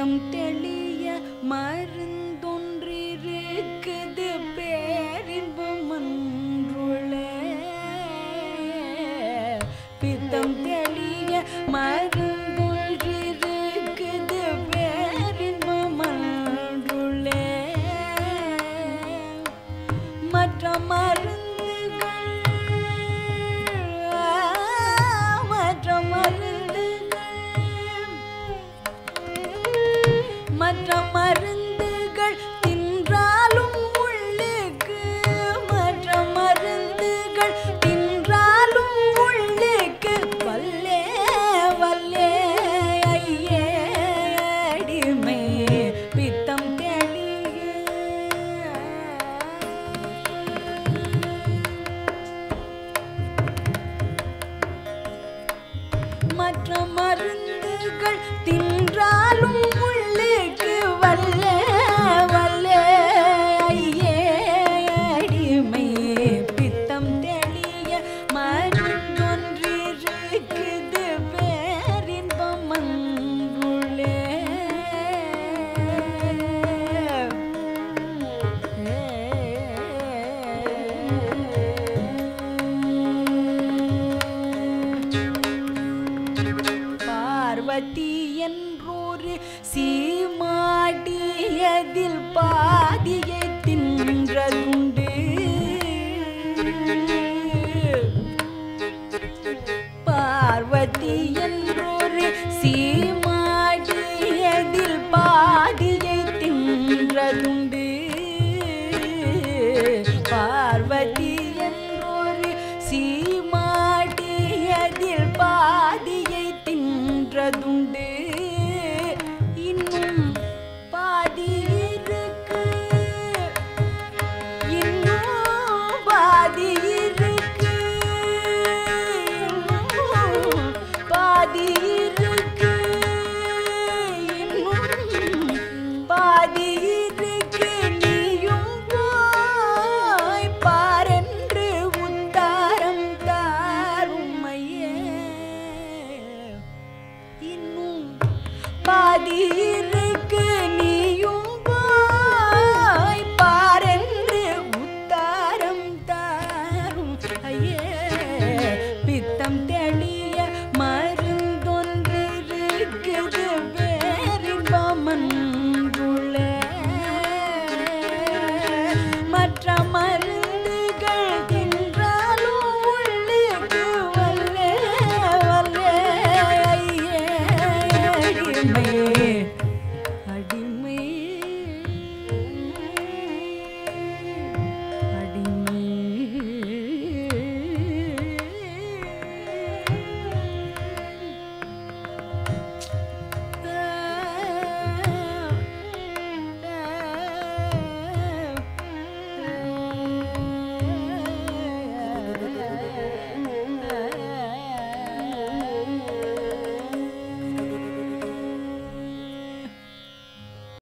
பித்தம் தெளிய மருந்தொன்றிருக்குது பேரின்பம் அன்றுளே பித்தம் தெளிய மருந்தொன்றிருக்குது பேரின்பம் அன்றுளே மற்ற மருந்துகள் மற்ற மருந்துகள் மற்ற மருந்துகள் தின்றாலும் உள்ளுக்கு மற்ற மருந்துகள் தின்றாலும் உள்ளுக்கு வல்லே வல்லே ஐயே அடிமை பித்தம் தெளிய மற்ற மருந்துகள் தின்றாலும் உள்ளுக்கு வல்ல வல்ல ஐயே அடிமை பித்தம் தெளிய மருந்தொன்றிருக்குது பேரின்பம் அன்புளே பார்வதி என்றொரு சீமாடியதில் பாதியை தின்றதுண்டு பார்வதி என்றொரு சீமாடியதில் பாதியை தின்றதுண்டு பார்வதி என்றொரு சீமாடியதில் பாதியை தின்றதுண்டு